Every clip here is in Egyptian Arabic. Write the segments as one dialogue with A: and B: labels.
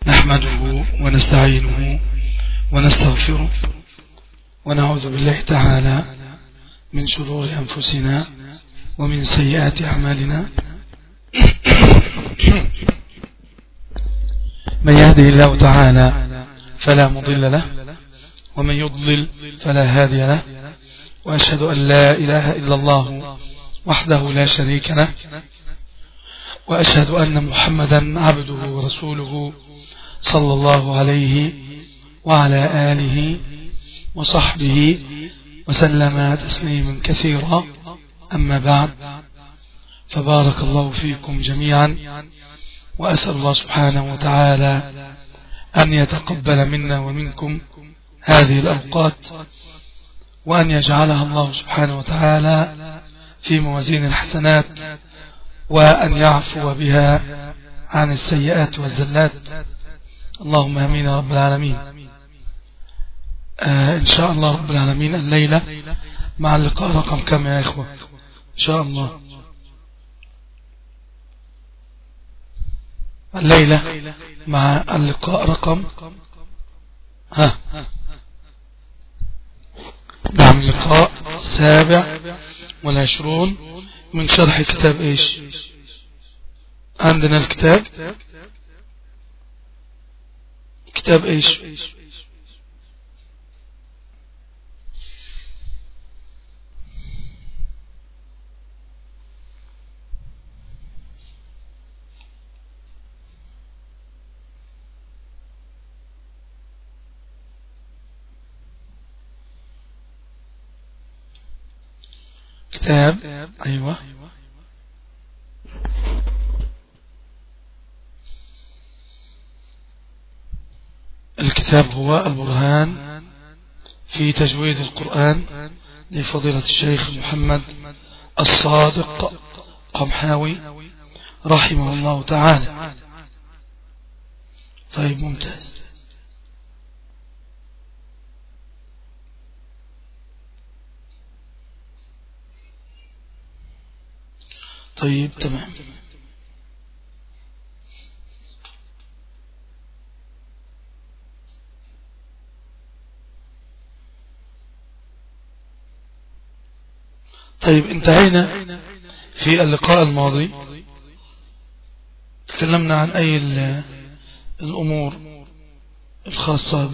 A: نحمده ونستعينه ونستغفره ونعوذ بالله تعالى من شرور أنفسنا ومن سيئات أعمالنا من يهده الله تعالى فلا مضل له ومن يضلل فلا هادي له وأشهد أن لا إله إلا الله وحده لا شريك له وأشهد أن محمدا عبده ورسوله صلى الله عليه وعلى آله وصحبه وسلم تسليما كثيرا أما بعد فبارك الله فيكم جميعا وأسأل الله سبحانه وتعالى أن يتقبل منا ومنكم هذه الأوقات وأن يجعلها الله سبحانه وتعالى في موازين الحسنات وأن يعفو بها عن السيئات والزلات اللهم امين يا رب العالمين آه ان شاء الله رب العالمين الليلة مع اللقاء رقم كم يا اخوة ان شاء الله الليلة مع اللقاء رقم ها نعم اللقاء السابع والعشرون من شرح كتاب ايش عندنا الكتاب كتاب ايش كتاب ايوه الكتاب هو البرهان في تجويد القرآن لفضيلة الشيخ محمد الصادق قمحاوي رحمه الله تعالى طيب ممتاز طيب تمام طيب انتهينا في اللقاء الماضي تكلمنا عن أي الأمور الخاصة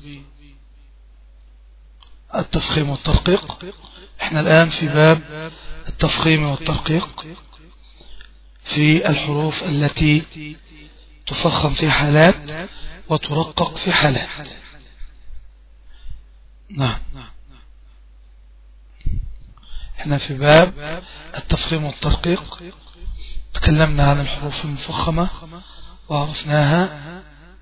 A: بالتفخيم والترقيق احنا الآن في باب التفخيم والترقيق في الحروف التي تفخم في حالات وترقق في حالات نعم احنا في باب التفخيم والترقيق تكلمنا عن الحروف المفخمة وعرفناها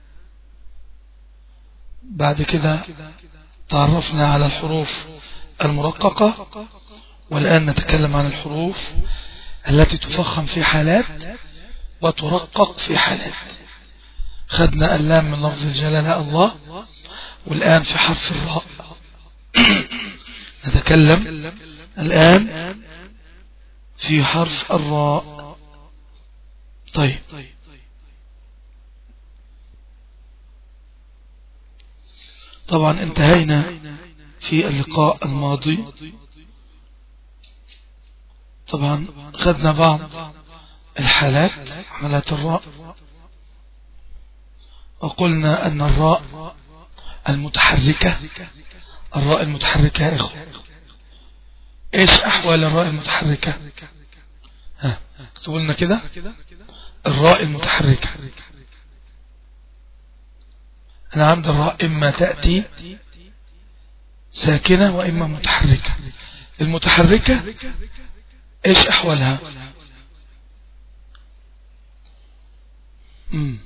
A: بعد كده تعرفنا على الحروف المرققة والآن نتكلم عن الحروف التي تفخم في حالات وترقق في حالات خدنا اللام من لفظ الجلالة الله والآن في حرف الراء نتكلم الآن في حرف الراء طيب طبعا انتهينا في اللقاء الماضي طبعا خدنا بعض الحالات حالات الراء وقلنا أن الراء المتحركة الراء المتحركة يا إخوة ايش احوال الراء المتحركة ها اكتبوا لنا كده الراء المتحركة انا عند الراء اما تأتي ساكنة واما متحركة المتحركة ايش احوالها امم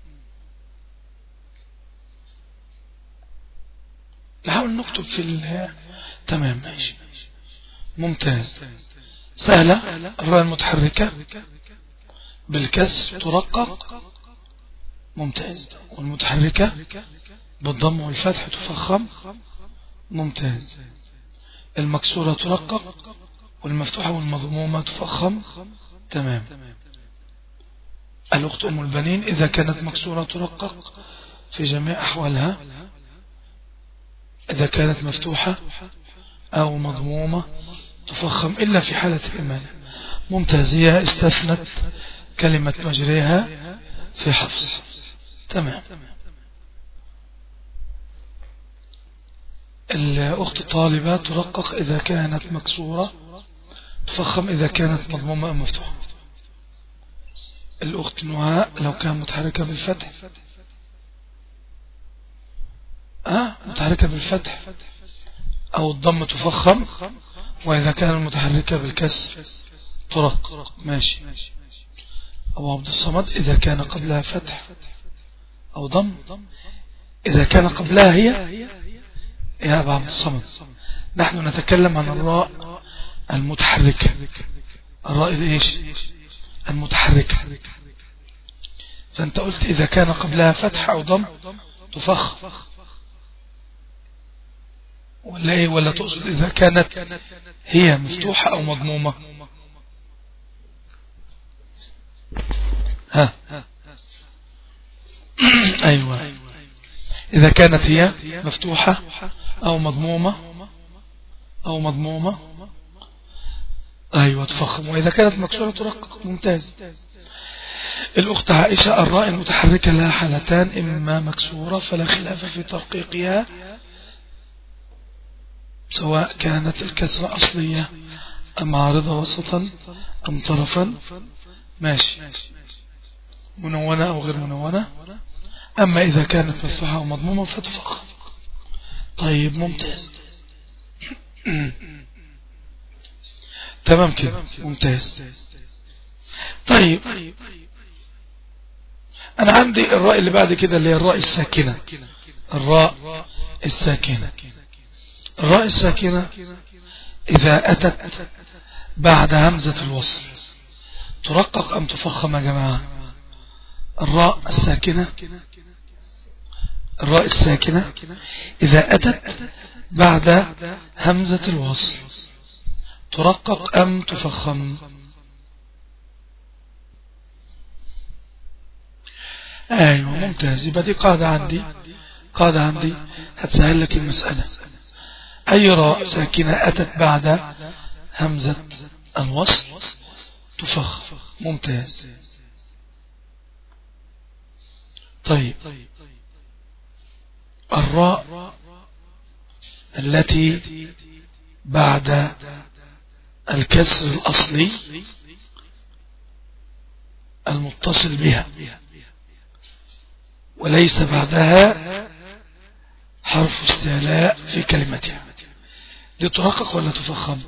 A: نحاول نكتب في ال تمام ماشي ممتاز سهلة الراء المتحركة بالكسر ترقق ممتاز والمتحركة بالضم والفتح تفخم ممتاز المكسورة ترقق والمفتوحة والمضمومة تفخم تمام الأخت أم البنين إذا كانت مكسورة ترقق في جميع أحوالها إذا كانت مفتوحة أو مضمومة تفخم إلا في حالة الإمانة ممتازية استثنت كلمة مجريها في حفص تمام الأخت الطالبة ترقق إذا كانت مكسورة تفخم إذا كانت مضمومة أو مفتوحة الأخت نهاء لو كان متحركة بالفتح أه متحركة بالفتح أو الضم تفخم وإذا كان المتحركة بالكسر طرق ماشي أو عبد الصمد إذا كان قبلها فتح أو ضم إذا كان قبلها هي يا أبا عبد الصمد نحن نتكلم عن الراء المتحركة الراء إيش المتحركة فأنت قلت إذا كان قبلها فتح أو ضم تفخ ولا إيه ولا تقصد إذا كانت هي مفتوحة أو مضمومة ها أيوة إذا كانت هي مفتوحة أو مضمومة أو مضمومة أيوة تفخم وإذا كانت مكسورة ترقق ممتاز الأخت عائشة الراء المتحركة لها حالتان إما مكسورة فلا خلاف في ترقيقها سواء كانت الكسرة أصلية أم عارضة وسطا أم طرفا ماشي منونة أو غير منونة أما إذا كانت مفتوحة أو مضمومة فتفخ طيب ممتاز تمام كده ممتاز طيب أنا عندي الراء اللي بعد كده اللي هي الراء الساكنة الراء الساكنة الراء الساكنة إذا أتت بعد همزة الوصل ترقق أم تفخم يا جماعة الراء الساكنة الراء الساكنة إذا أتت بعد همزة الوصل ترقق أم تفخم أيوة ممتاز يبقى دي قاعدة عندي قاعدة عندي هتسهل لك المسألة أي راء ساكنة أتت بعد همزة الوصل تفخ ممتاز طيب الراء التي بعد الكسر الأصلي المتصل بها وليس بعدها حرف استعلاء في كلمتها دي ترقق ولا تفخم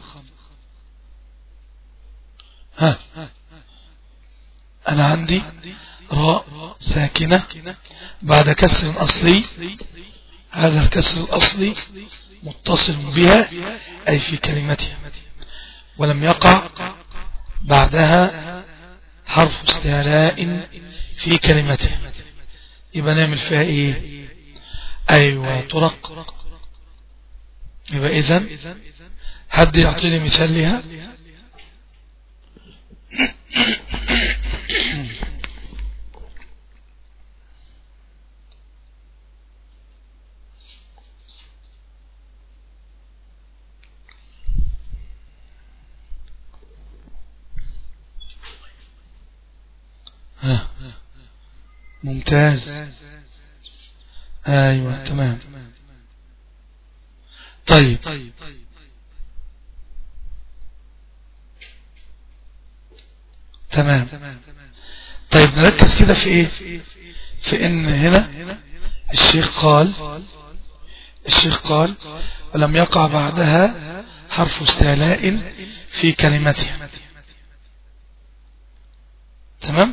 A: ها أنا عندي راء ساكنة بعد كسر أصلي هذا الكسر الأصلي متصل بها أي في كلمتها ولم يقع بعدها حرف استعلاء في كلمتها يبقى نعمل فيها ايه ايوه ترق يبقى اذا حد يعطيني مثال لها ممتاز ايوه تمام طيب تمام طيب نركز كده في ايه في ان هنا الشيخ قال الشيخ قال ولم يقع بعدها حرف استعلاء في كلمتها تمام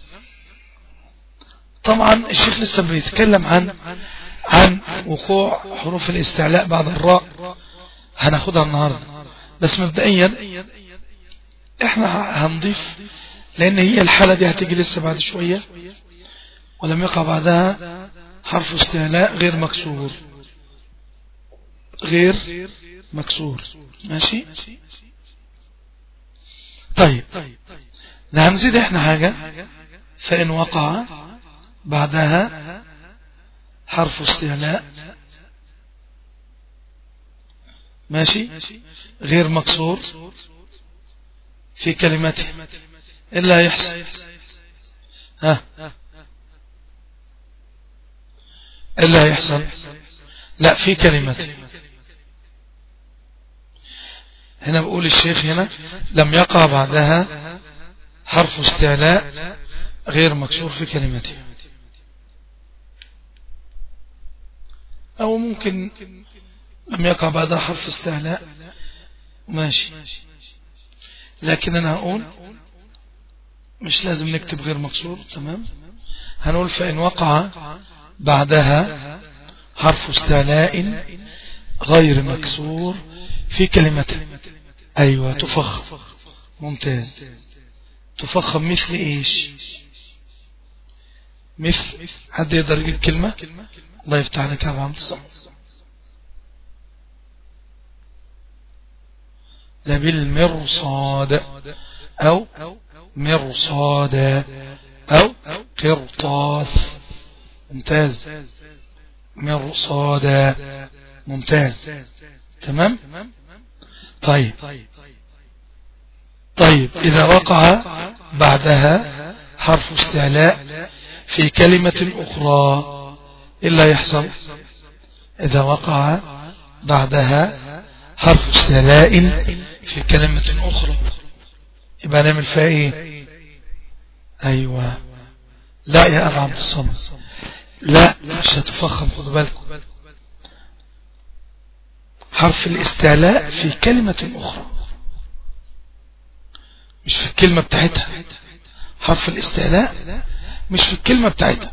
A: طبعا الشيخ لسه بيتكلم عن عن وقوع حروف الاستعلاء بعد الراء هناخدها النهاردة بس مبدئيا احنا هنضيف لان هي الحالة دي هتيجي لسه بعد شوية ولم يقع بعدها حرف استعلاء غير مكسور غير مكسور ماشي طيب هنزيد احنا حاجة فإن وقع بعدها حرف استعلاء ماشي غير مكسور في كلمته إلا يحصل ها إلا يحصل لا في كلمته هنا بقول الشيخ هنا لم يقع بعدها حرف استعلاء غير مكسور في كلمته أو ممكن لم يقع بعدها حرف استعلاء ماشي لكن أنا هقول مش لازم نكتب غير مكسور تمام هنقول فإن وقع بعدها حرف استعلاء غير مكسور في كلمته أيوة تفخم ممتاز تفخم مثل إيش مثل حد يقدر يجيب كلمة الله يفتح عليك يا أبو عبد الصمد لبالمرصاد أو مرصاد أو قرطاس ممتاز مرصاد ممتاز تمام طيب طيب إذا وقع بعدها حرف استعلاء في كلمة أخرى إلا يحصل إذا وقع بعدها حرف استعلاء في كلمة أخرى يبقى نعمل فيها إيه أيوة لا يا أبا عبد الصمد لا مش هتفخم خدوا بالكم حرف الاستعلاء في كلمة أخرى مش في الكلمة بتاعتها حرف الاستعلاء مش في الكلمة بتاعتها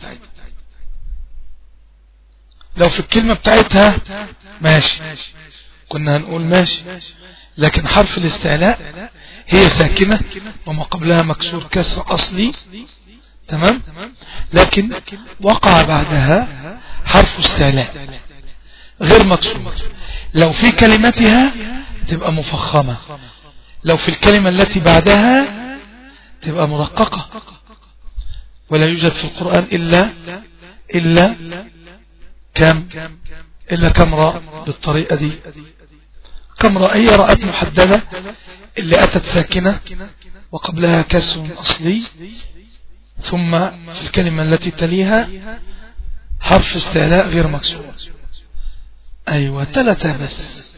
A: لو في الكلمة بتاعتها ماشي كنا هنقول ماشي لكن حرف الاستعلاء هي ساكنة وما قبلها مكسور كسر أصلي تمام لكن وقع بعدها حرف استعلاء غير مكسور لو في كلمتها تبقى مفخمة لو في الكلمة التي بعدها تبقى مرققة ولا يوجد في القرآن إلا إلا كم إلا كم راء بالطريقة دي كم راء هي رأت محددة اللي أتت ساكنة وقبلها كسر أصلي ثم في الكلمة التي تليها حرف استعلاء غير مكسور أيوة ثلاثة بس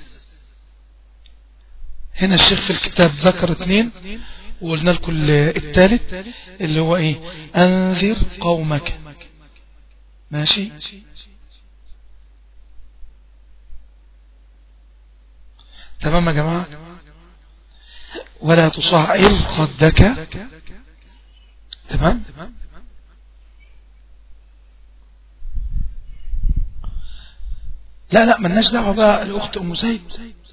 A: هنا الشيخ في الكتاب ذكر اثنين وقلنا لكم الثالث اللي هو ايه انذر قومك ماشي تمام يا جماعة ولا تصعر خدك تمام لا لا ملناش دعوة بقى الأخت أم زيد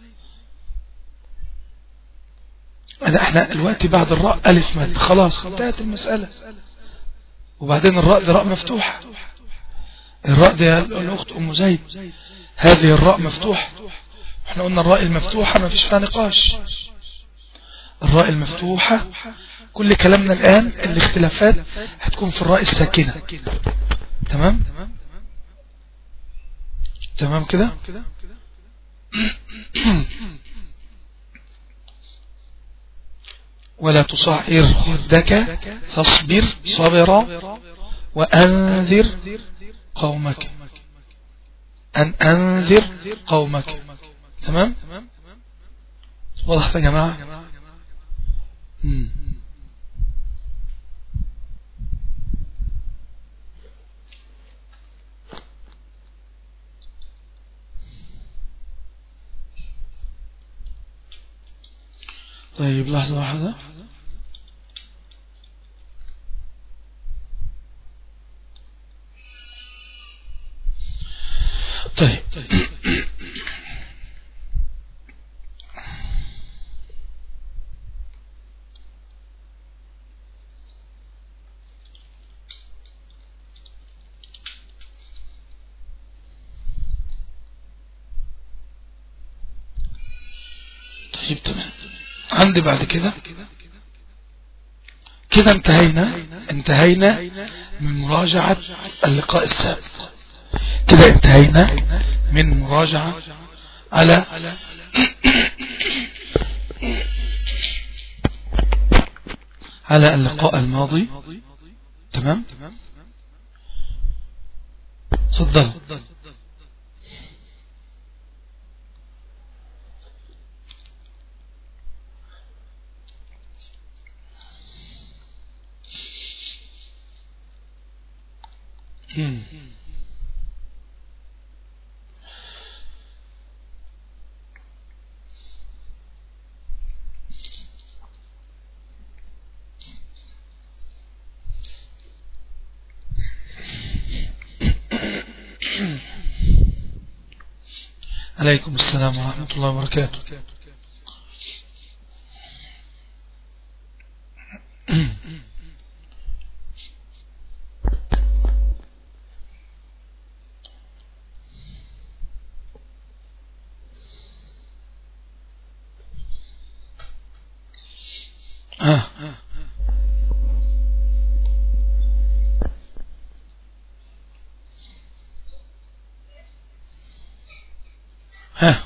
A: احنا الوقت بعد الراء ألف مد خلاص انتهت المسألة وبعدين الراء دي راء مفتوحة الراء دي الأخت أم زيد هذه الراء مفتوحة احنا قلنا الراء المفتوحة ما فيش فيها نقاش الراء المفتوحة كل كلامنا الآن الاختلافات هتكون في الراء الساكنة تمام تمام كده ولا تصعر خدك فاصبر صبرا وأنذر قومك أن أنذر قومك تمام واضح يا جماعة مم. طيب لحظة واحدة طيب طيب تمام عندي بعد كده كده انتهينا انتهينا من مراجعة اللقاء السابق كده انتهينا من مراجعة على على اللقاء الماضي تمام تفضل عليكم السلام ورحمة الله وبركاته ها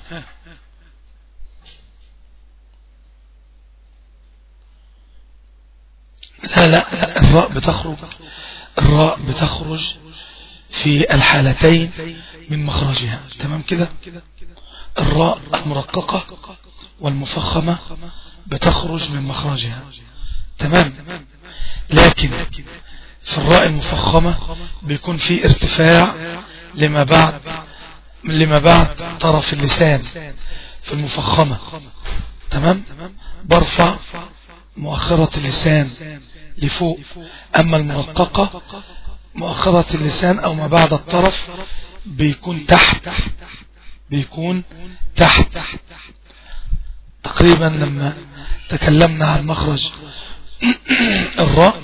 A: لا لا الراء بتخرج الراء بتخرج في الحالتين من مخرجها تمام كده الراء المرققة والمفخمة بتخرج من مخرجها تمام لكن في الراء المفخمة بيكون في ارتفاع لما بعد لما بعد طرف اللسان في المفخمة تمام برفع مؤخرة اللسان لفوق أما المرققة مؤخرة اللسان أو ما بعد الطرف بيكون تحت بيكون تحت تقريبا لما تكلمنا عن مخرج الراء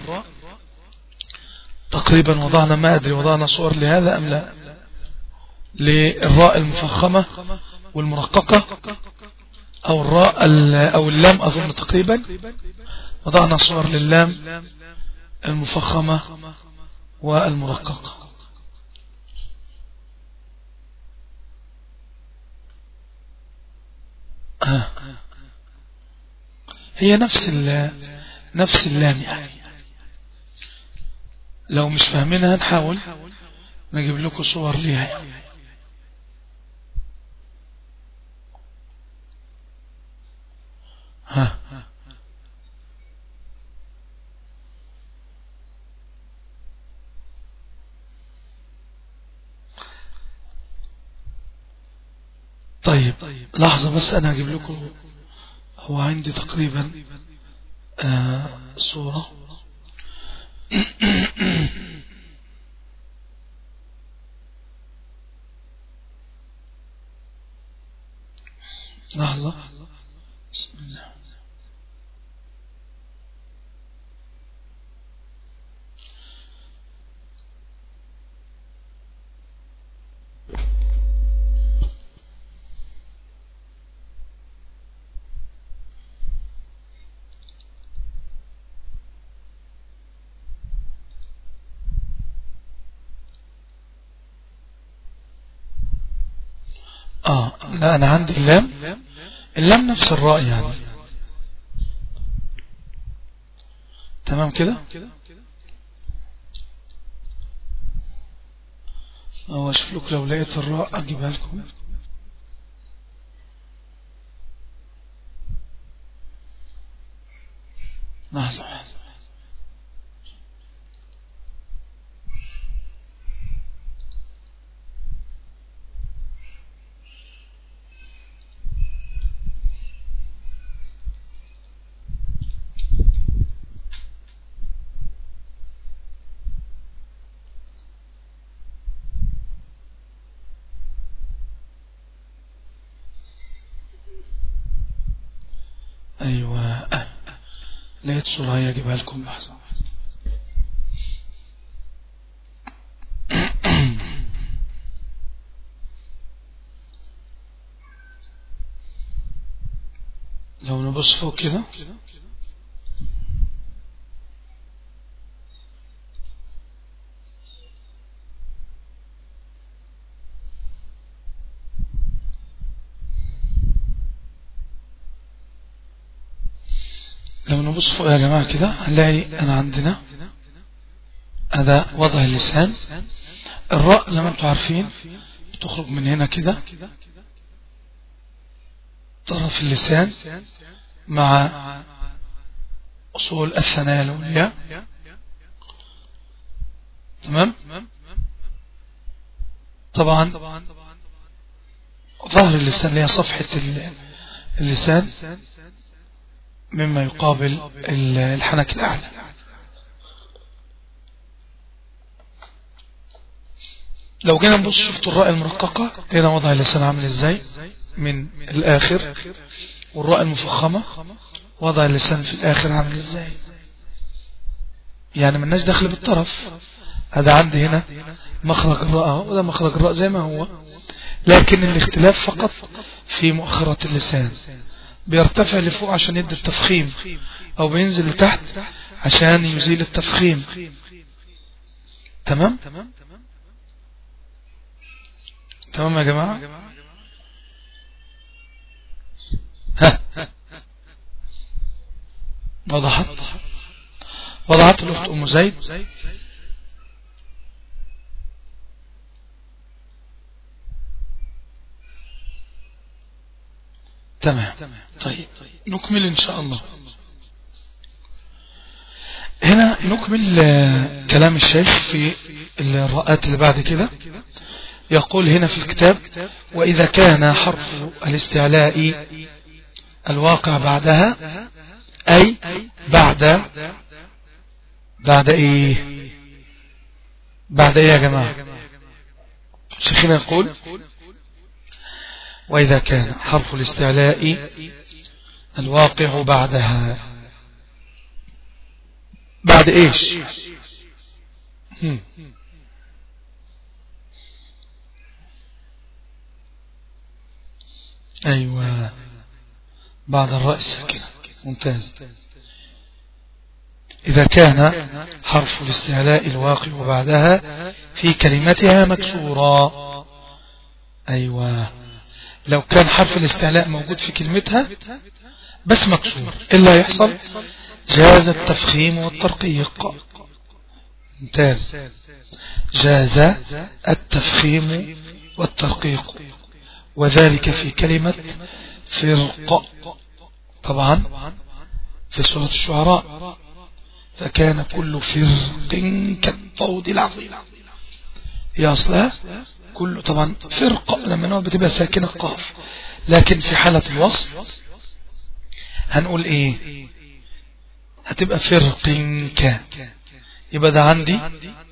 A: تقريبا وضعنا ما أدري وضعنا صور لهذا أم لا للراء المفخمة والمرققة أو الراء أو اللام أظن تقريبا وضعنا صور للام المفخمة والمرققة آه. هي نفس نفس اللام يعني لو مش فاهمينها نحاول نجيب لكم صور ليها يعني. ها طيب لحظة بس أنا أجيب لكم هو عندي تقريبا آه صورة لحظة بسم الله اه لا انا عندي اللام اللام نفس الراء يعني تمام كده او اشوف لك لو لقيت الراء اجيبها لكم لحظة ايوه لقيت صورة هي اجيبها لكم لحظة لو نبص فوق كده نبص فوق يا جماعة كده هنلاقي أنا عندنا هذا وضع اللسان الراء زي ما انتم عارفين بتخرج من هنا كده طرف اللسان مع أصول الثنايا العليا تمام طبعا ظهر اللسان اللي هي صفحة اللسان مما يقابل الحنك الأعلى لو جينا نبص شفتوا الراء المرققة هنا وضع اللسان عامل ازاي من الآخر والراء المفخمة وضع اللسان في الآخر عامل ازاي يعني مناش دخل بالطرف هذا عندي هنا مخرج الراء وده مخرج الراء زي ما هو لكن الاختلاف فقط في مؤخرة اللسان بيرتفع لفوق عشان يدي التفخيم او بينزل لتحت عشان يزيل التفخيم تمام تمام يا جماعة ها وضحت وضحت الأخت أم زيد تمام طيب نكمل إن شاء الله هنا نكمل كلام الشيخ في الرؤات اللي بعد كده يقول هنا في الكتاب وإذا كان حرف الاستعلاء الواقع بعدها أي بعد بعد إيه بعد إيه يا جماعة شيخنا يقول وإذا كان حرف الاستعلاء الواقع بعدها بعد إيش هم. أيوة بعد الرأس ساكنة ممتاز إذا كان حرف الاستعلاء الواقع بعدها في كلمتها مكسورا أيوة لو كان حرف الاستعلاء موجود في كلمتها بس مكسور إلا يحصل جاز التفخيم والترقيق ممتاز جاز التفخيم والترقيق وذلك في كلمة فرق طبعا في سورة الشعراء فكان كل فرق كالطود العظيم هي أصلها كل طبعا فرق لما نقول بتبقى ساكنة قاف لكن في حالة الوصل هنقول ايه هتبقى فرق ك يبقى ده عندي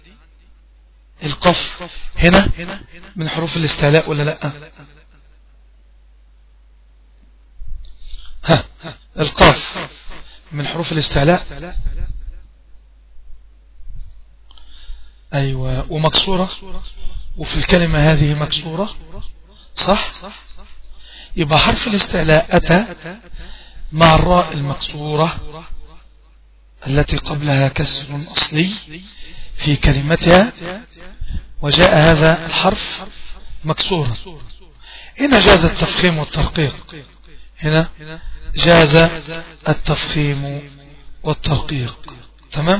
A: القف هنا من حروف الاستعلاء ولا لا ها القاف من حروف الاستعلاء أيوة ومكسورة وفي الكلمة هذه مكسورة صح يبقى حرف الاستعلاء أتى مع الراء المكسورة التي قبلها كسر أصلي في كلمتها وجاء هذا الحرف مكسورا هنا جاز التفخيم والترقيق هنا جاز التفخيم والترقيق تمام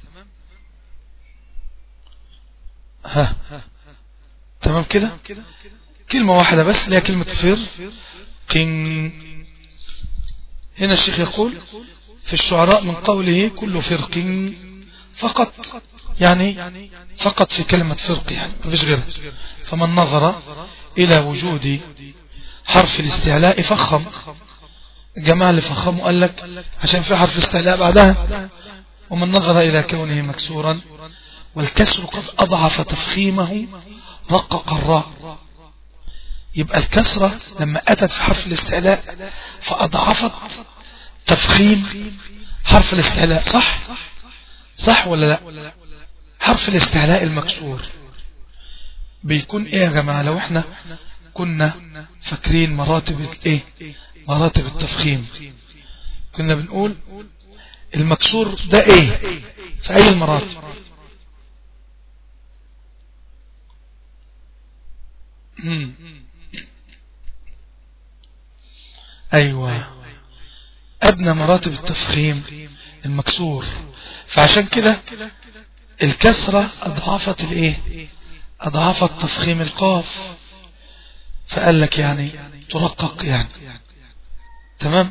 A: ها تمام كده كلمة واحدة بس اللي هي كلمة فر قن هنا الشيخ يقول في الشعراء من قوله كل فرق فقط يعني فقط في كلمة فرق يعني ما فيش غيرها فمن نظر إلى وجود حرف الاستعلاء فخم الجماعة اللي فخموا قال لك عشان في حرف استعلاء بعدها ومن نظر إلى كونه مكسورا والكسر قد أضعف تفخيمه رقق الراء يبقى الكسرة لما أتت في حرف الاستعلاء فأضعفت تفخيم حرف الاستعلاء صح صح ولا لا حرف الاستعلاء المكسور بيكون ايه يا جماعة لو احنا كنا فاكرين مراتب الايه مراتب التفخيم كنا بنقول المكسور ده ايه في اي المراتب ايوه أدنى مراتب التفخيم المكسور فعشان كده الكسرة أضعفت الإيه أضعفت تفخيم القاف فقال لك يعني ترقق يعني تمام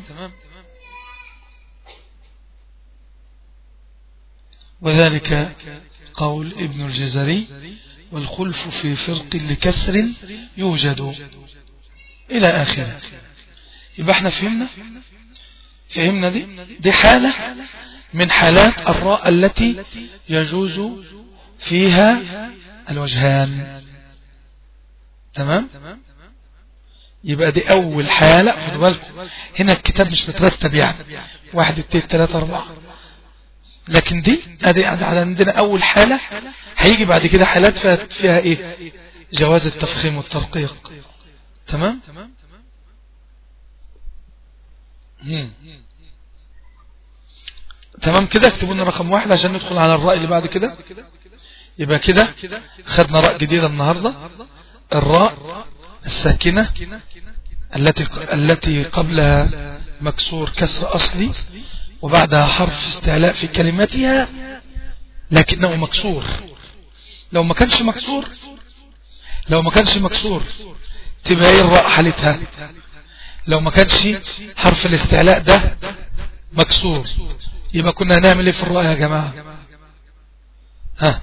A: وذلك قول ابن الجزري والخلف في فرق لكسر يوجد إلى آخره يبقى احنا فهمنا فهمنا دي دي حالة من حالات الراء التي يجوز فيها الوجهان تمام يبقى دي أول حالة خدوا بالكم هنا الكتاب مش مترتب يعني واحد اثنين ثلاثة أربعة لكن دي ادي على عندنا أول حالة هيجي بعد كده حالات فيها, فيها إيه جواز التفخيم والترقيق تمام مم. تمام كده اكتبوا لنا رقم واحد عشان ندخل على الرأي اللي بعد كده يبقى كده خدنا رأي جديدة النهاردة الراء الساكنة التي التي قبلها مكسور كسر أصلي وبعدها حرف استعلاء في كلماتها لكنه مكسور لو ما كانش مكسور لو ما كانش مكسور تبقى ايه الراء حالتها لو ما كانش حرف الاستعلاء ده مكسور يبقى كنا هنعمل ايه في الراء يا جماعة ها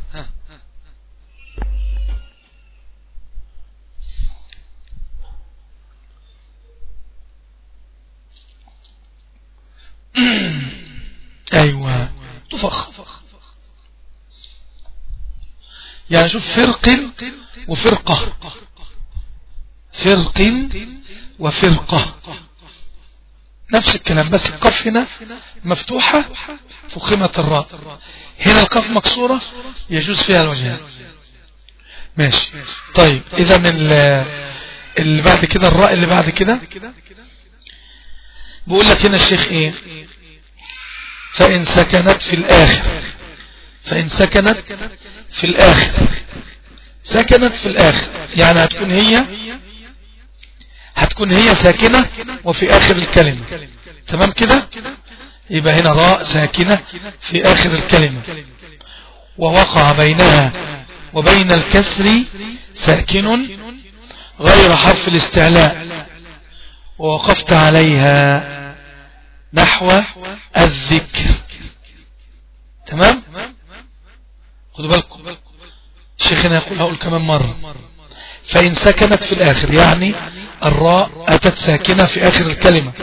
A: ايوه تفخ يعني شوف فرق وفرقة فرق وفرقة نفس الكلام بس القف هنا مفتوحة فخمة الراء هنا القف مكسورة يجوز فيها الوجهان ماشي طيب اذا اللي بعد كده الراء اللي بعد كده بقول لك هنا الشيخ ايه فإن سكنت في الآخر فإن سكنت في الآخر سكنت في الآخر يعني هتكون هي هتكون هي ساكنة وفي آخر الكلمة تمام كده يبقى هنا راء ساكنة في آخر الكلمة ووقع بينها وبين الكسر ساكن غير حرف الاستعلاء ووقفت عليها نحو الذكر تمام خدوا بالكم شيخنا يقول هقول كمان مرة فإن سكنت في الآخر يعني الراء أتت ساكنة في آخر الكلمة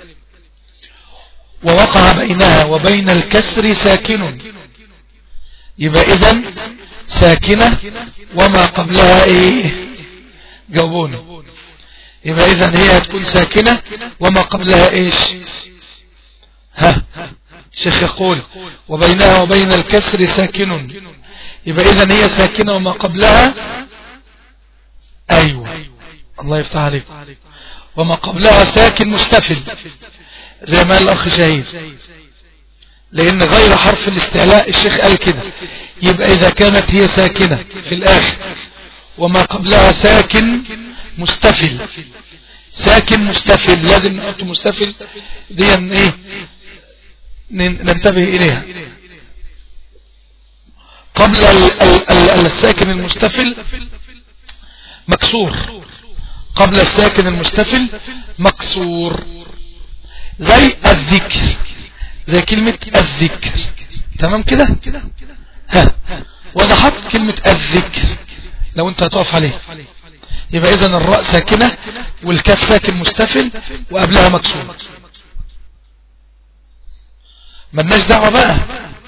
A: ووقع بينها وبين الكسر ساكن يبقى إذن ساكنة وما قبلها إيه جاوبوني يبقى إذن هي هتكون ساكنة وما قبلها إيش ها شيخ يقول وبينها وبين الكسر ساكن يبقى إذن هي ساكنة وما قبلها أيوة الله يفتح عليك وما قبلها ساكن مستفل زي ما قال الأخ شهيد لأن غير حرف الاستعلاء الشيخ قال كده يبقى إذا كانت هي ساكنة في الآخر وما قبلها ساكن مستفل ساكن مستفل لازم نحط مستفل دي ايه ننتبه إليها قبل الساكن المستفل مكسور قبل الساكن المستفل مكسور زي الذكر زي كلمة الذكر تمام كده ها وضحت كلمة الذكر لو انت هتقف عليه يبقى اذا الراء ساكنة والكاف ساكن مستفل وقبلها مكسور ملناش دعوة بقى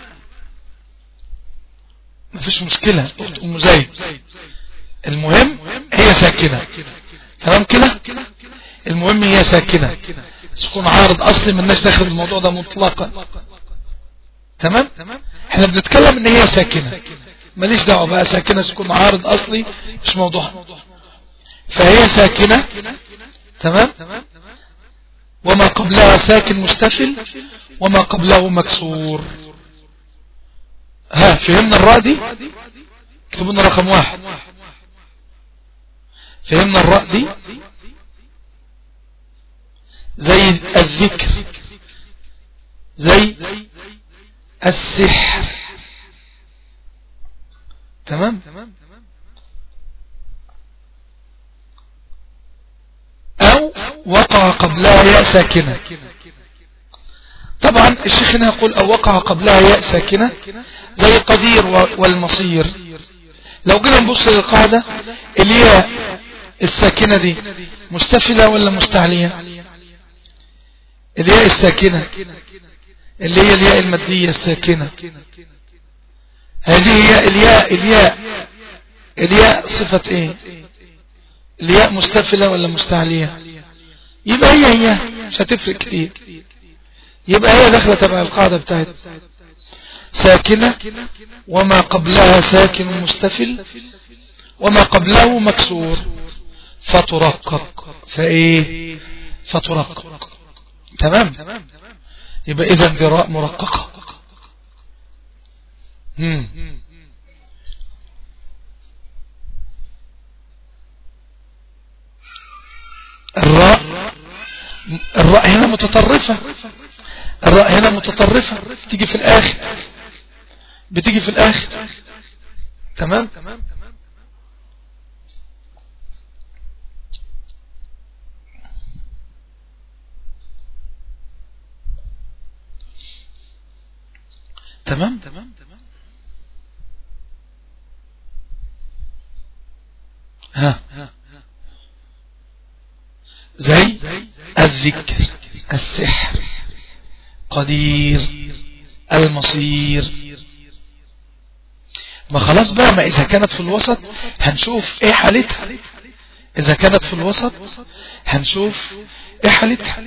A: مفيش مشكلة اخت ام زيد المهم هي ساكنة تمام كده المهم هي ساكنة سكون عارض اصلي ملناش داخل الموضوع ده مطلقا تمام احنا بنتكلم ان هي ساكنة ماليش دعوة بقى ساكنة سكون عارض اصلي مش موضوع فهي ساكنة تمام وما قبلها ساكن مستفل وما قبله مكسور ها فهمنا الراء دي اكتبوا لنا رقم واحد فهمنا الراء دي زي الذكر السحر تمام أو وقع قبلها ياء ساكنة طبعا الشيخ هنا يقول أو وقع قبلها ياء ساكنة زي قدير والمصير لو جينا نبص للقاعدة الياء الساكنة دي مستفلة ولا مستعلية الياء الساكنة اللي هي الياء المادية الساكنة هذه هي الياء الياء الياء صفة ايه الياء مستفلة ولا مستعلية يبقى هي هي مش هتفرق كتير يبقى هي داخلة تبع القاعدة بتاعت ساكنة وما قبلها ساكن مستفل وما قبله مكسور فترقق فايه فترقق تمام يبقى اذا ذراء مرققة مم. الراء الراء هنا متطرفة الراء هنا متطرفة تيجي في الآخر بتيجي في الآخر تمام تمام تمام تمام تمام ها زي الذكر السحر قدير المصير ما خلاص بقى ما إذا كانت في الوسط هنشوف إيه حالتها إذا كانت في الوسط هنشوف إيه حالتها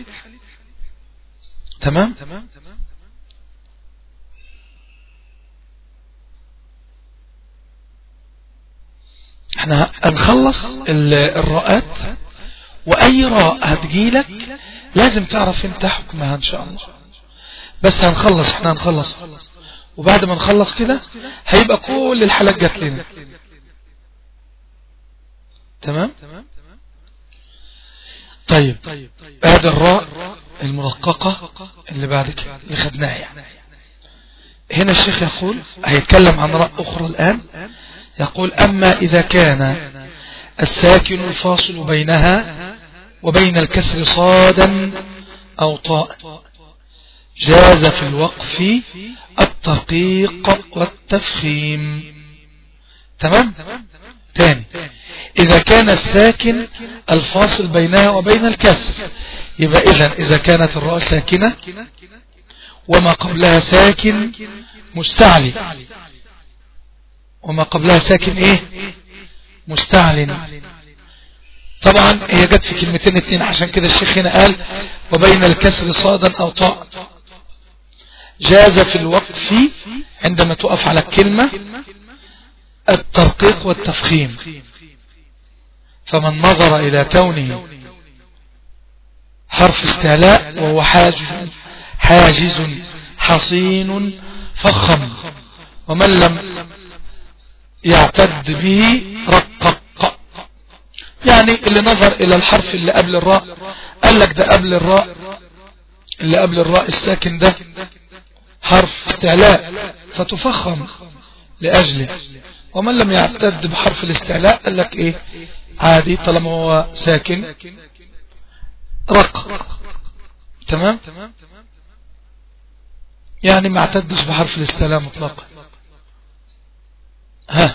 A: تمام احنا هنخلص الراءات واي راء هتجيلك لازم تعرف انت حكمها ان شاء الله بس هنخلص احنا هنخلص وبعد ما نخلص كده هيبقى كل الحالات جات لنا تمام طيب هذا الراء المرققة اللي بعد كده اللي خدناها يعني هنا الشيخ يقول هيتكلم عن راء اخرى الان يقول اما اذا كان الساكن الفاصل بينها وبين الكسر صادا أو طاء جاز في الوقف الترقيق والتفخيم تمام تاني إذا كان الساكن الفاصل بينها وبين الكسر يبقى إذا إذا كانت الراء ساكنة وما قبلها ساكن مستعلي وما قبلها ساكن ايه مستعلن طبعا هي جت في كلمتين اتنين عشان كده الشيخ هنا قال وبين الكسر صادا او طاء جاز في الوقف عندما تقف على الكلمة الترقيق والتفخيم فمن نظر الى كونه حرف استعلاء وهو حاجز حاجز حصين فخم ومن لم يعتد به رقق يعني اللي نظر الى الحرف اللي قبل الراء قال لك ده قبل الراء اللي قبل الراء الساكن ده حرف استعلاء فتفخم لأجله ومن لم يعتد بحرف الاستعلاء قال لك ايه عادي طالما هو ساكن رق تمام يعني ما اعتدش بحرف الاستعلاء مطلقا ها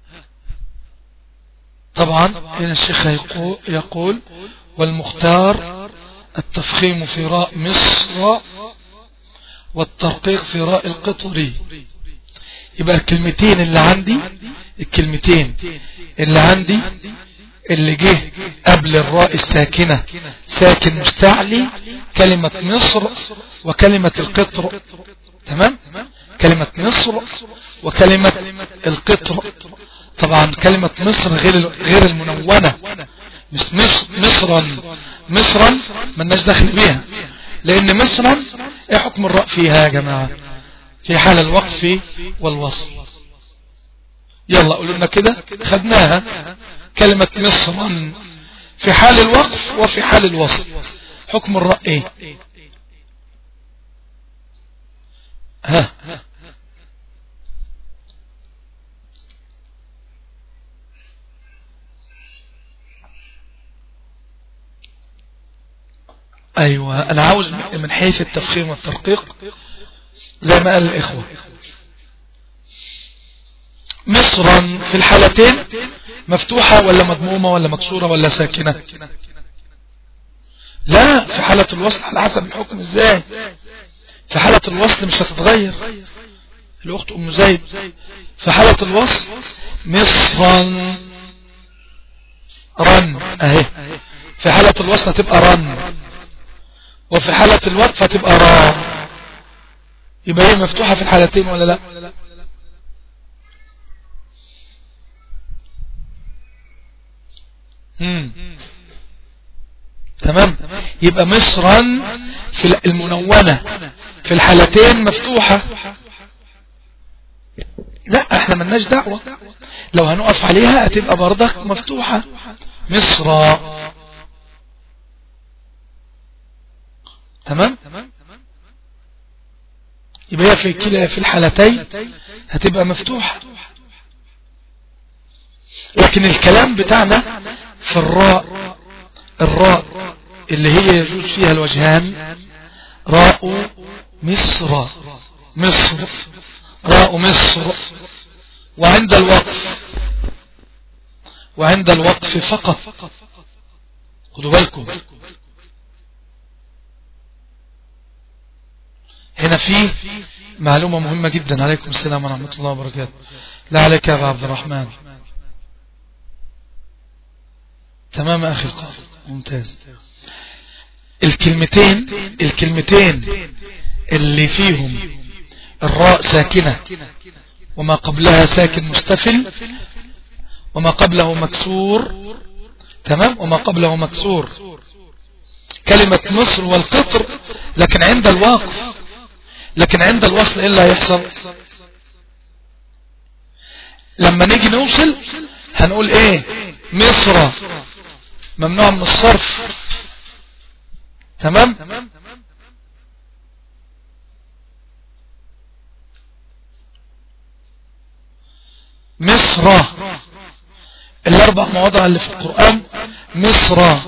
A: طبعا هنا الشيخ يقول والمختار التفخيم في راء مصر والترقيق في راء القطري يبقى الكلمتين اللي عندي الكلمتين اللي عندي اللي جه قبل الراء الساكنة ساكن مستعلي كلمة مصر وكلمة القطر تمام كلمة مصر وكلمة القطر طبعا كلمة مصر غير غير المنونة مش مصرا مصرا ملناش دخل بيها لان مصرا ايه حكم الراء فيها يا جماعة في حال الوقف والوصل يلا قولوا لنا كده خدناها كلمة مصرا في حال الوقف وفي حال الوصل حكم الراء ايه ها ايوه انا عاوز من حيث التفخيم والترقيق زي ما قال الاخوة مصرا في الحالتين مفتوحة ولا مضمومة ولا مكسورة ولا ساكنة لا في حالة الوصل على حسب الحكم ازاي في حالة الوصل مش هتتغير الأخت أم زيد في حالة الوصل مصرا رن اهي في حالة الوصل هتبقى رن وفي حالة الوقف هتبقى را يبقى هي مفتوحة في الحالتين ولا لا مم. تمام يبقى مصرا في المنونة في الحالتين مفتوحة لا احنا ملناش دعوة لو هنقف عليها هتبقى برضك مفتوحة مصر تمام يبقى هي في كلا في الحالتين هتبقى مفتوحة لكن الكلام بتاعنا في الراء الراء اللي هي يجوز فيها الوجهان راء مصر مصر راء مصر وعند الوقف وعند الوقف فقط خدوا بالكم هنا في معلومة مهمة جدا عليكم السلام ورحمة الله وبركاته لا عليك يا أبا عبد الرحمن تمام أخي القاضي ممتاز الكلمتين الكلمتين اللي فيهم الراء ساكنة وما قبلها ساكن مستفل وما قبله مكسور تمام وما قبله مكسور كلمة مصر والقطر لكن عند الواقف لكن عند الوصل ايه اللي هيحصل لما نيجي نوصل هنقول ايه مصر ممنوع من الصرف تمام مصر الاربع مواضع اللي في القرآن مصر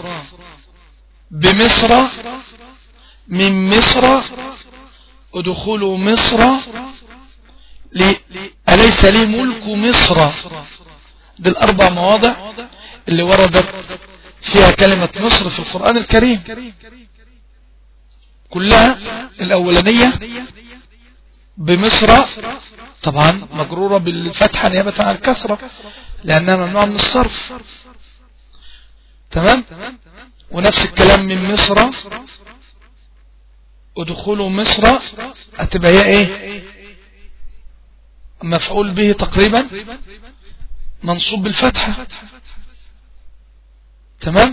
A: بمصر من مصر ادخلوا مصر لي أليس لي ملك مصر دي الأربع مواضع اللي وردت فيها كلمة مصر في القرآن الكريم كلها الأولانية بمصر طبعا مجرورة بالفتحة نيابة عن الكسرة لأنها ممنوعة من الصرف تمام ونفس الكلام من مصر ادخلوا مصر هتبقى هي ايه مفعول به تقريبا منصوب بالفتحة تمام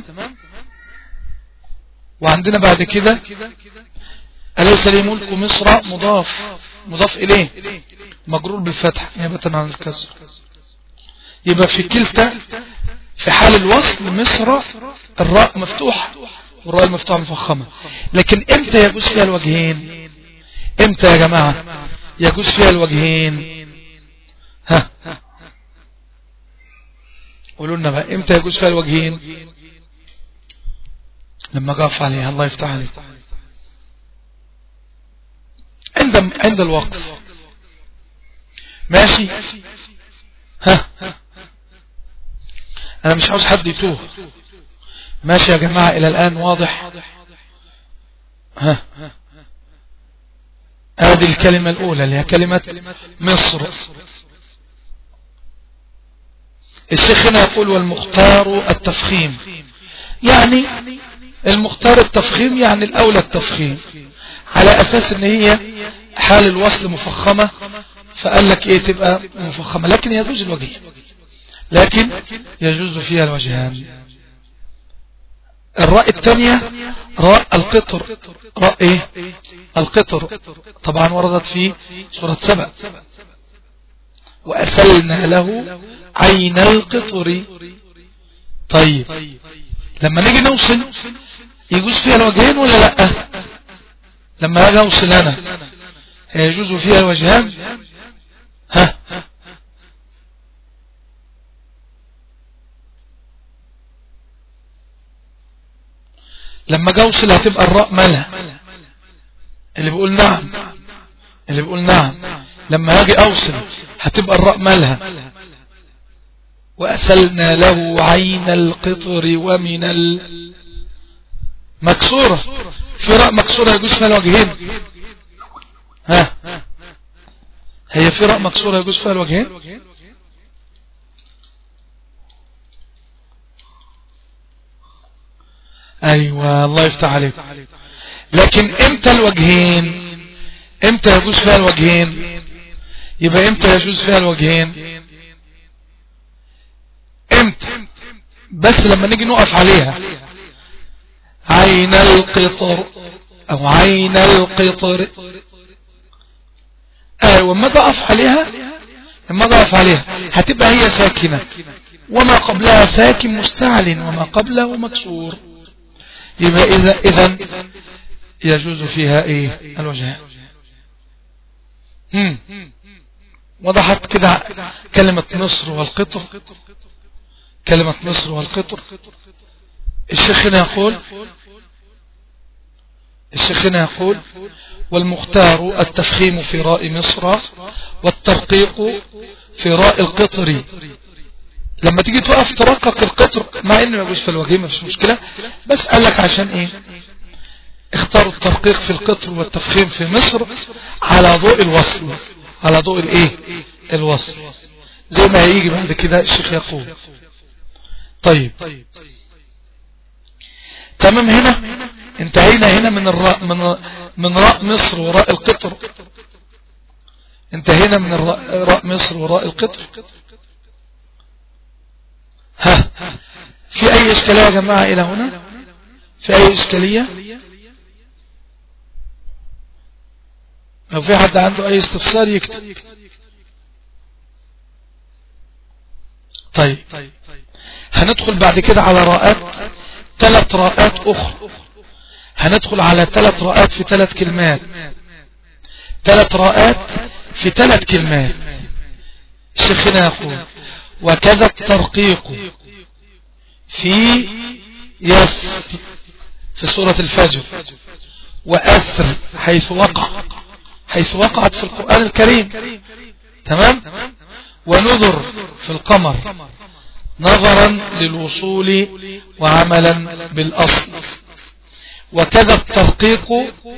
A: وعندنا بعد كده أليس لي ملك مصر مضاف مضاف إليه مجرور بالفتح نيابة عن الكسر يبقى في كلتا في حال الوصل مصر الراء مفتوحة والراء المفتوحة مفخمة لكن امتى يجوز فيها الوجهين امتى يا جماعة يجوز فيها الوجهين ها قولوا لنا بقى امتى يجوز فيها الوجهين لما قف عليها الله يفتح عليك عند عند الوقف ماشي ها انا مش عاوز حد يتوه ماشي يا جماعة الى الان واضح ها هذه الكلمة الاولى اللي هي كلمة مصر الشيخ هنا يقول والمختار التفخيم يعني المختار التفخيم يعني الاولى التفخيم على اساس ان هي حال الوصل مفخمة فقال لك ايه تبقى مفخمة لكن يجوز الوجهين لكن يجوز فيها الوجهان الراء الثانية راء القطر راء ايه القطر طبعا وردت في سورة سبع وأسلنا له عين القطر طيب لما نيجي نوصل يجوز فيها الوجهين ولا لا لما اجي اوصل انا يجوز فيها الوجهان ها لما جوصل هتبقى الراء مالها اللي بيقول نعم اللي بيقول نعم لما هاجي اوصل هتبقى الراء مالها وأسلنا له عين القطر ومن المكسورة في راء مكسورة يجوز فيها الوجهين ها هي في راء مكسورة يجوز فيها الوجهين ايوه الله يفتح عليك لكن امتى الوجهين امتى يجوز فيها الوجهين يبقى امتى يجوز فيها الوجهين امتى بس لما نيجي نقف عليها عين القطر او عين القطر ايوه ما اقف عليها لما اقف عليها هتبقى هي ساكنة وما قبلها ساكن مستعل وما قبله مكسور يبقى اذا اذا يجوز فيها ايه الوجهان وضحت كده كلمة مصر والقطر كلمة مصر والقطر الشيخ هنا يقول الشيخ هنا يقول والمختار التفخيم في راء مصر والترقيق في راء القطر لما تيجي تقف ترقق القطر مع انه يجوز في الوجه ما فيش مشكلة بس قال لك عشان ايه اختاروا الترقيق في القطر والتفخيم في مصر على ضوء الوصل على ضوء الايه الوصل زي ما هيجي بعد كده الشيخ يقول طيب تمام هنا انتهينا هنا من الراء من من راء مصر وراء القطر انتهينا من راء مصر وراء القطر ها في اي اشكالية يا جماعة الى هنا في اي اشكالية لو في حد عنده اي استفسار يكتب طيب هندخل بعد كده على راءات ثلاث راءات اخرى هندخل على ثلاث راءات في ثلاث كلمات ثلاث راءات في ثلاث كلمات شيخنا يقول وكذا الترقيق في يس في سورة الفجر وأسر حيث وقع حيث وقعت في القرآن الكريم تمام ونذر في القمر نظرا للوصول وعملا بالأصل وكذا الترقيق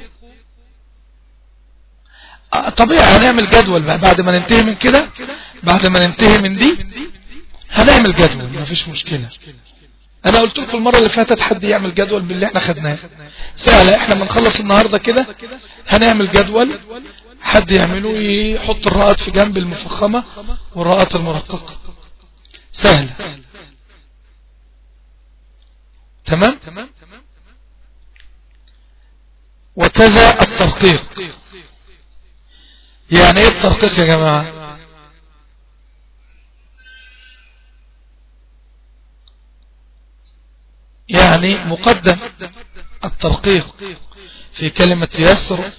A: طبيعي هنعمل جدول بعد ما ننتهي من كده بعد ما ننتهي من دي هنعمل جدول ما فيش مشكلة انا قلت لكم المرة اللي فاتت حد يعمل جدول باللي احنا خدناه سهلة احنا بنخلص النهاردة كده هنعمل جدول حد يعمله يحط الرائات في جنب المفخمة والرائات المرققة سهلة تمام وكذا الترقيق يعني ايه الترقيق يا جماعة يعني مقدم الترقيق في كلمة يسر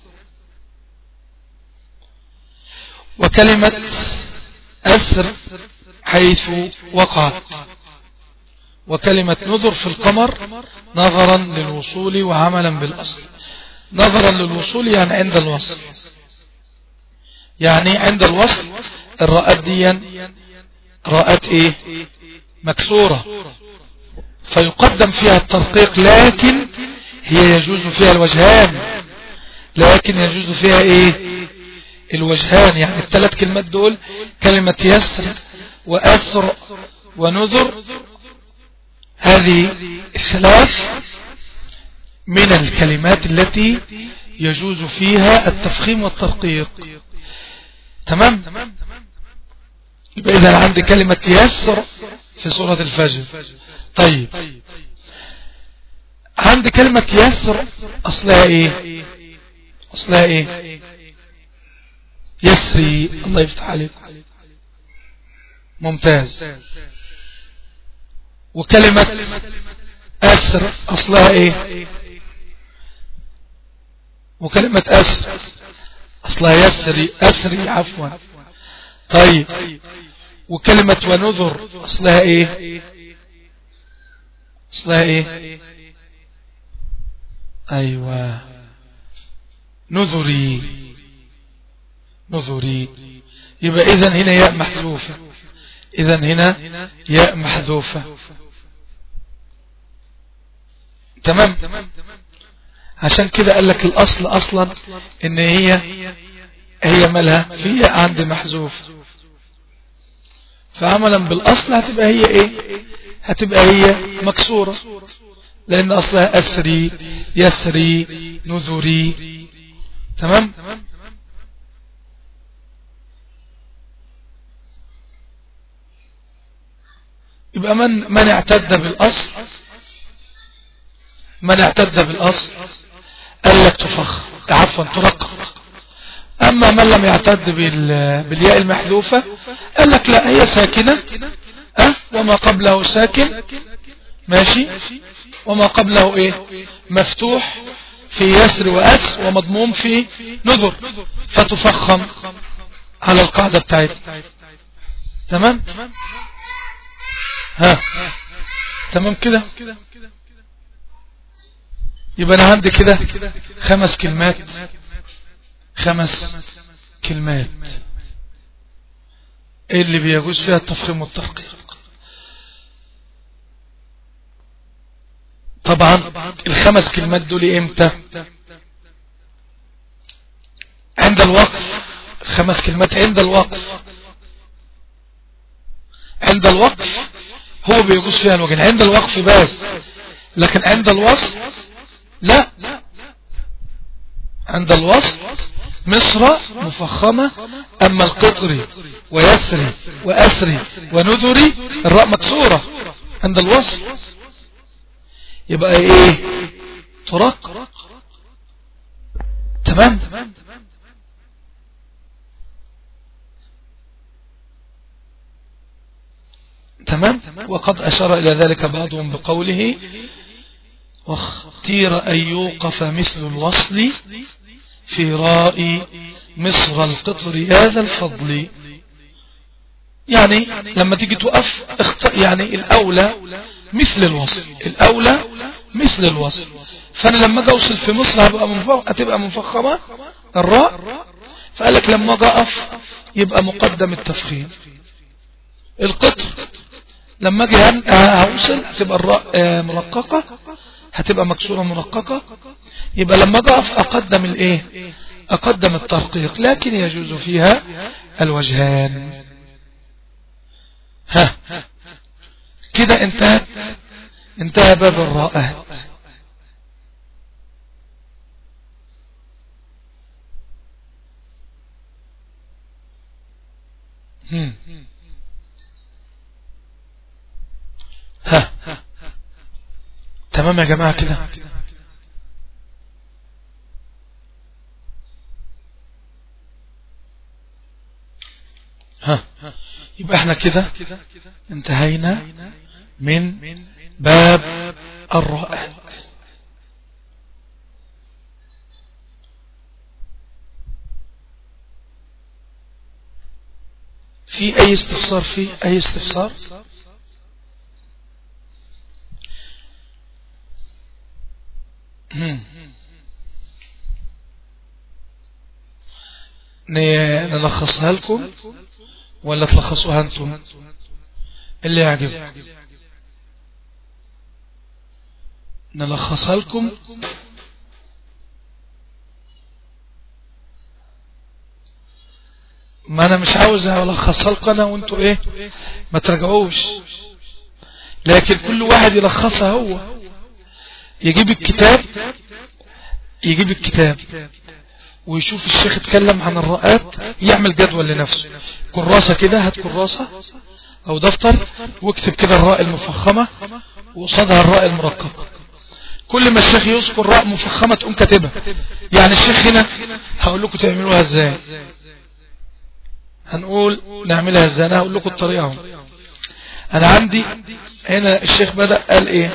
A: وكلمة أسر حيث وقعت وكلمة نذر في القمر نظرا للوصول وعملا بالأصل نظرا للوصول يعني عند الوصل يعني عند الوصل الرأت دي رأت ايه مكسورة فيقدم فيها الترقيق لكن هي يجوز فيها الوجهان لكن يجوز فيها ايه الوجهان يعني الثلاث كلمات دول كلمة يسر وأسر ونذر هذه الثلاث من الكلمات التي يجوز فيها التفخيم والترقيق تمام يبقى إذا عندي كلمة يسر في سورة الفجر طيب عندي كلمة يسر أصلها إيه أصلها إيه يسري الله يفتح عليكم ممتاز وكلمة أسر أصلها إيه وكلمة أسر أصلها يسري أسري عفوا طيب وكلمة ونذر أصلها إيه أصلها إيه أيوة نذري نذري يبقى إذن هنا ياء محذوفة إذن هنا ياء محذوفة تمام عشان كده قال لك الأصل أصلا إن هي هي مالها في عند محذوف فعملا بالأصل هتبقى هي إيه هتبقى هي مكسورة لأن أصلها أسري يسري نذري تمام يبقى من من اعتد بالأصل من اعتد بالأصل قال لك تفخ عفوا ترقق أما من لم يعتد بالياء المحذوفة قال لك لا هي ساكنة أه وما قبله ساكن ماشي وما قبله ايه مفتوح في يسر وأسر ومضموم في نذر فتفخم على القاعدة بتاعتنا تمام ها تمام كده يبقى انا عندي كده خمس كلمات خمس كلمات ايه اللي بيجوز فيها التفخيم والترقيق طبعا الخمس كلمات دول امتى عند الوقف الخمس كلمات عند الوقف عند الوقف هو بيجوز فيها الوجه عند الوقف بس لكن عند الوصل لا عند الوصل مصر مفخمة أما القطري ويسري وأسري ونذري الراء مكسورة عند الوصل يبقى ايه ترق تمام تمام وقد أشار إلى ذلك بعضهم بقوله واختير أن يوقف مثل الوصل في راء مصر القطر هذا الفضل يعني لما تيجي توقف يعني الأولى مثل الوصل الأولى مثل الوصل فأنا لما أجي أوصل في مصر هبقى منفخ... هتبقى منفخمة الراء فقال لك لما أجي أقف يبقى مقدم التفخيم القطر لما أجي هوصل هتبقى الراء مرققة هتبقى مكسورة مرققة يبقى لما أجي أقف أقدم الإيه أقدم الترقيق لكن يجوز فيها الوجهان ها كده انتهت انتهى باب الراءات ها تمام يا جماعة كده ها يبقى احنا كده انتهينا من باب الرائع في اي استفسار في اي استفسار نلخصها لكم ولا تلخصوها انتم اللي يعجبكم نلخصها لكم ما انا مش عاوز الخصها لكم انا وانتوا ايه ما ترجعوش لكن كل واحد يلخصها هو يجيب الكتاب يجيب الكتاب ويشوف الشيخ اتكلم عن الرؤات يعمل جدول لنفسه كراسة كده هات كراسة او دفتر واكتب كده الراء المفخمة وقصادها الراء المرققة كل ما الشيخ يذكر راء مفخمة تقوم كاتبها يعني الشيخ هنا هقول لكم تعملوها ازاي هنقول نعملها ازاي انا هقول لكم الطريقة انا عندي هنا الشيخ بدأ قال ايه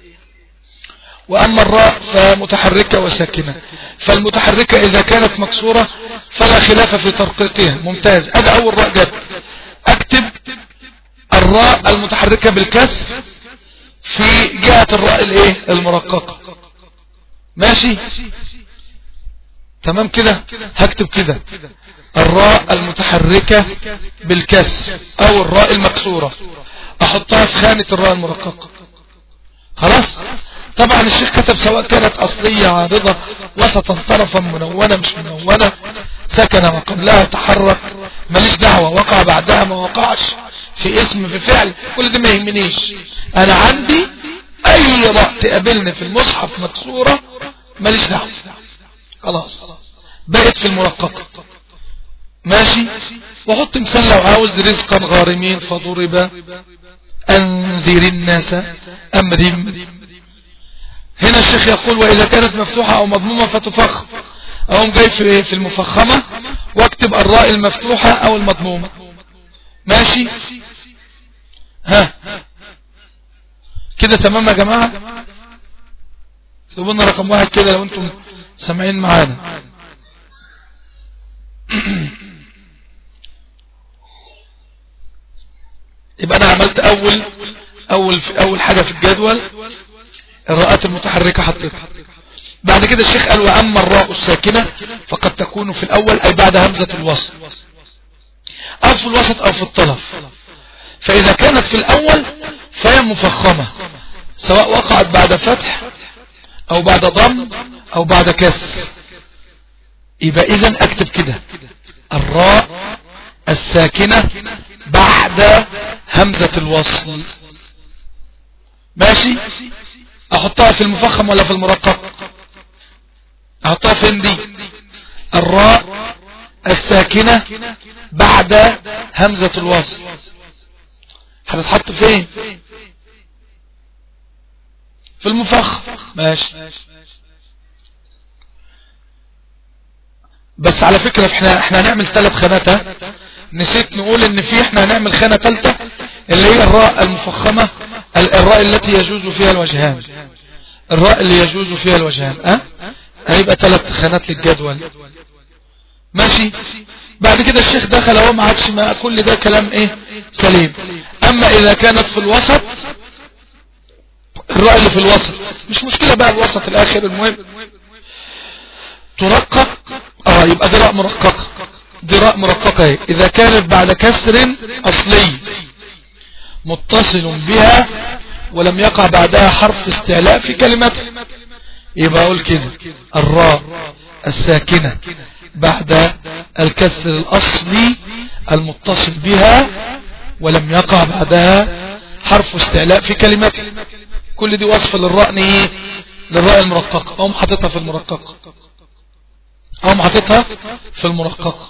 A: وأما الراء فمتحركة وساكنة فالمتحركة إذا كانت مكسورة فلا خلاف في ترقيقها ممتاز أدى أول راء جت أكتب الراء المتحركة بالكسر في جهة الراء الايه المرققة ماشي تمام كده هكتب كده الراء المتحركة بالكسر او الراء المكسورة احطها في خانة الراء المرققة خلاص طبعا الشيخ كتب سواء كانت اصلية عارضة وسطا طرفا منونة مش منونة سكن ما قبلها تحرك ماليش دعوة وقع بعدها ما وقعش في اسم في فعل كل ده ما يهمنيش انا عندي اي راء تقابلني في المصحف مكسورة ماليش دعوة خلاص بقت في المرققة ماشي وحط مثال لو عاوز رزقا غارمين فضرب انذر الناس امرم هنا الشيخ يقول واذا كانت مفتوحة او مضمومة فتفخم اقوم جاي في في المفخمة واكتب الراء المفتوحة او المضمومة ماشي ها كده تمام يا جماعة اكتبوا لنا رقم واحد كده لو انتم سامعين معانا يبقى انا عملت اول اول في اول حاجة في الجدول الراءات المتحركة حطيتها بعد كده الشيخ قال واما الراء الساكنة فقد تكون في الاول اي بعد همزة الوصل او في الوسط او في الطرف فاذا كانت في الاول فهي مفخمة سواء وقعت بعد فتح او بعد ضم او بعد كسر يبقى اذا اكتب كده الراء الساكنة بعد همزة الوصل ماشي احطها في المفخم ولا في المرقق احطها فين دي الراء الساكنة بعد همزة الوصل هتتحط فين في المفخم ماشي بس على فكرة احنا احنا هنعمل ثلاث خانات نسيت نقول ان في احنا هنعمل خانة ثالثة اللي هي الراء المفخمة الراء التي يجوز فيها الوجهان الراء اللي يجوز فيها الوجهان اه هيبقى ثلاث خانات للجدول ماشي بعد كده الشيخ دخل اهو ما عادش ما كل ده كلام ايه سليم اما اذا كانت في الوسط الراء اللي في الوسط مش مشكلة بقى الوسط الاخر المهم ترقق اه يبقى دي راء مرققة دي راء مرققة ايه اذا كانت بعد كسر اصلي متصل بها ولم يقع بعدها حرف استعلاء في كلمته يبقى اقول كده الراء الساكنة بعد الكسر الاصلي المتصل بها ولم يقع بعدها حرف استعلاء في كلمته كل دي وصف للراء ايه للراء المرققة اقوم حاططها في المرققة اقوم حاططها في المرققة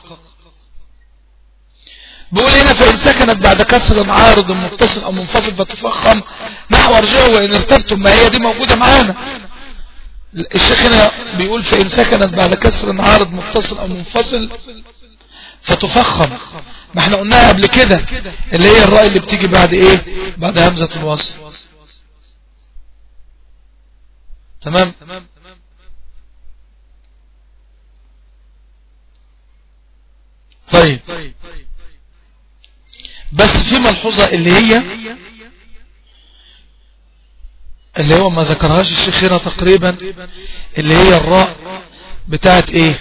A: بقول هنا فإن سكنت بعد كسر عارض متصل أو منفصل فتفخم نحو ارجعه وإن ارتبتم ما هي دي موجودة معانا الشيخ هنا بيقول فإن سكنت بعد كسر عارض متصل أو منفصل فتفخم ما احنا قلناها قبل كده اللي هي الرأي اللي بتيجي بعد ايه بعد همزة الوصل تمام طيب بس في ملحوظة اللي هي اللي هو ما ذكرهاش الشيخ هنا تقريبا اللي هي الراء بتاعت ايه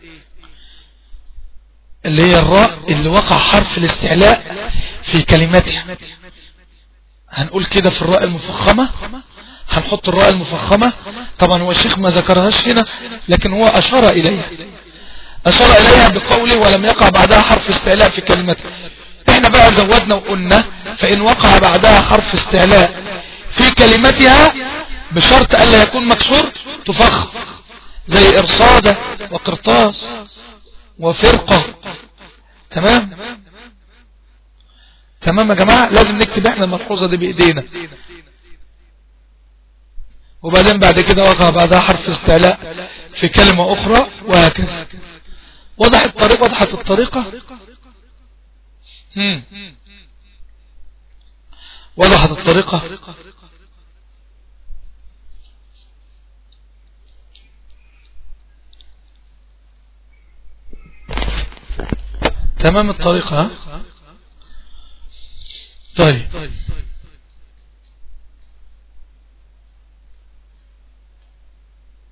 A: اللي هي الراء اللي وقع حرف الاستعلاء في كلمتها هنقول كده في الراء المفخمة هنحط الراء المفخمة طبعا هو الشيخ ما ذكرهاش هنا لكن هو أشار إليها أشار إليها بقوله ولم يقع بعدها حرف استعلاء في كلمته احنا بقى زودنا وقلنا فإن وقع بعدها حرف استعلاء في كلمتها بشرط ألا يكون مكسور تفخم زي إرصادة وقرطاس وفرقة تمام تمام يا جماعة لازم نكتب احنا الملحوظة دي بإيدينا وبعدين بعد كده وقع بعدها حرف استعلاء في كلمة أخرى وهكذا وضحت الطريقة وضحت الطريقة هم. وضحت الطريقة تمام الطريقة ها؟ طيب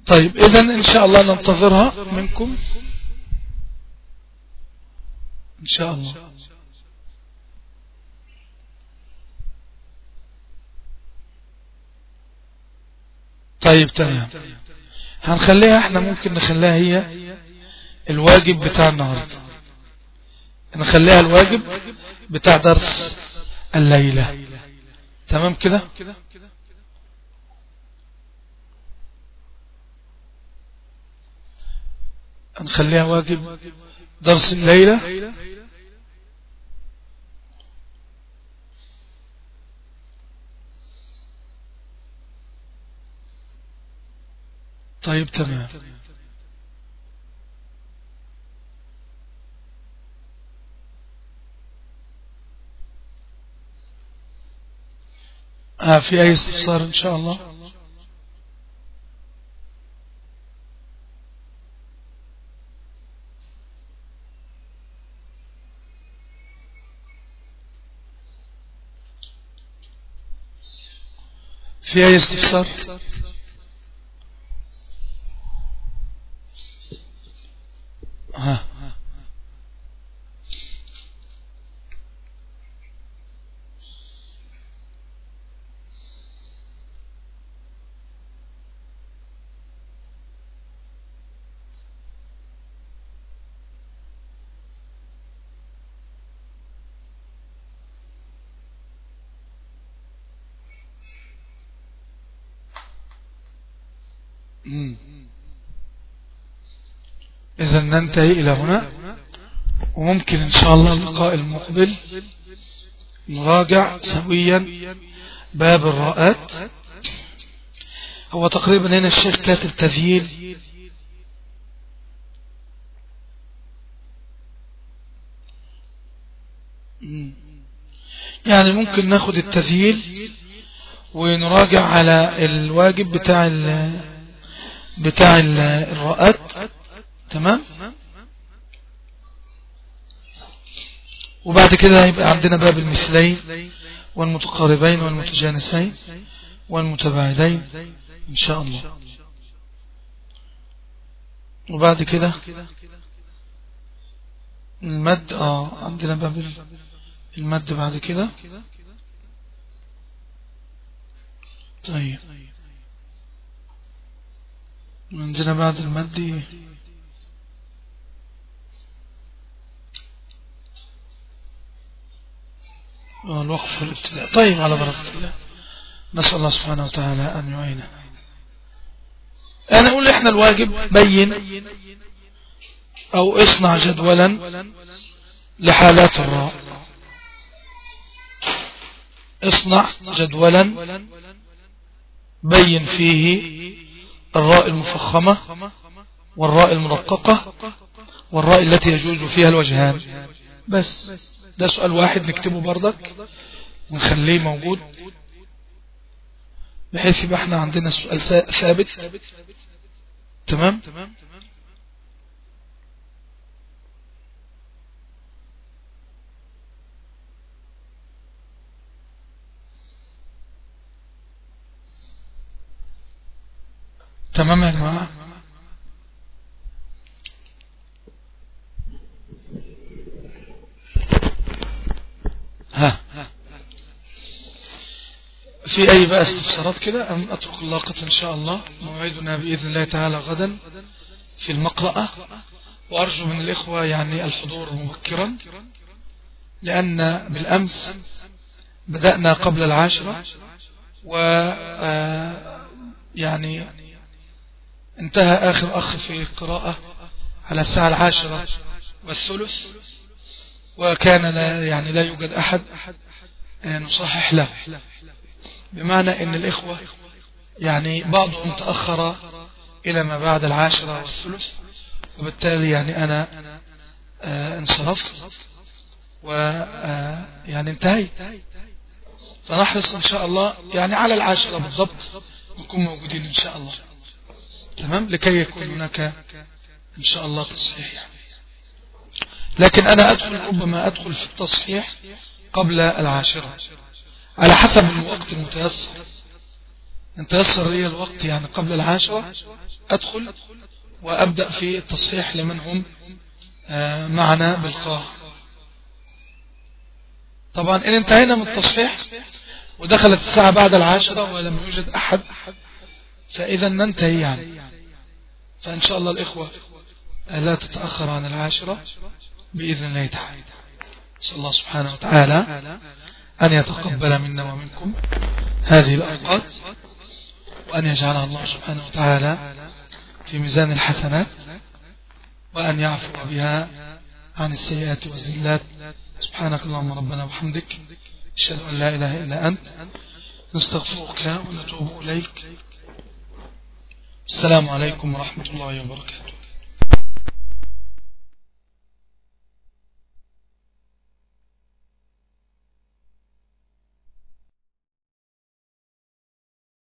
A: طيب إذا إن شاء الله ننتظرها منكم إن شاء الله طيب تمام هنخليها احنا ممكن نخليها هي الواجب بتاع النهاردة نخليها الواجب بتاع درس الليلة تمام كده نخليها واجب درس الليلة طيب تمام آه في أي استفسار إن شاء الله في أي استفسار ها إذا ننتهي إلى هنا وممكن إن شاء الله اللقاء المقبل نراجع سويا باب الراءات هو تقريبا هنا الشيخ كاتب تذييل يعني ممكن ناخد التذييل ونراجع على الواجب بتاع ال بتاع الراءات تمام وبعد كده يبقى عندنا باب المثلين والمتقاربين والمتجانسين والمتباعدين إن شاء الله وبعد كده المد اه عندنا باب المد بعد كده طيب عندنا بعد المد الوقف والابتداء طيب على بركة الله نسأل الله سبحانه وتعالى أن يعيننا أنا أقول إحنا الواجب بين أو اصنع جدولا لحالات الراء اصنع جدولا بين فيه الراء المفخمة والراء المرققة والراء التي يجوز فيها الوجهان بس ده سؤال واحد نكتبه بردك ونخليه موجود بحيث يبقى احنا عندنا السؤال ثابت تمام تمام يا جماعه ها في أي بقى استفسارات كده أم أترك اللاقة إن شاء الله موعدنا بإذن الله تعالى غدا في المقرأة وأرجو من الإخوة يعني الحضور مبكرا لأن بالأمس بدأنا قبل العاشرة و يعني انتهى آخر أخ في القراءة على الساعة العاشرة والثلث وكان لا يعني لا يوجد أحد نصحح له بمعنى ان الإخوة يعني بعضهم تأخر إلى ما بعد العاشرة والثلث وبالتالي يعني أنا انصرفت ويعني انتهيت فنحرص إن شاء الله يعني على العاشرة بالضبط نكون موجودين إن شاء الله تمام لكي يكون هناك إن شاء الله تصحيح يعني. لكن أنا أدخل ربما أدخل في التصحيح قبل العاشرة على حسب الوقت المتيسر أن تيسر لي الوقت يعني قبل العاشرة أدخل وأبدأ في التصحيح لمن هم آه، معنا بالقاء طبعا إن انتهينا من التصحيح ودخلت الساعة بعد العاشرة ولم يوجد أحد فإذا ننتهي يعني فإن شاء الله الإخوة لا تتأخر عن العاشرة بإذن الله تعالى نسأل الله سبحانه وتعالى أن يتقبل منا ومنكم هذه الأوقات وأن يجعلها الله سبحانه وتعالى في ميزان الحسنات وأن يعفو بها عن السيئات والزلات سبحانك اللهم ربنا وبحمدك أشهد أن لا إله إلا أنت نستغفرك ونتوب إليك السلام عليكم ورحمة الله وبركاته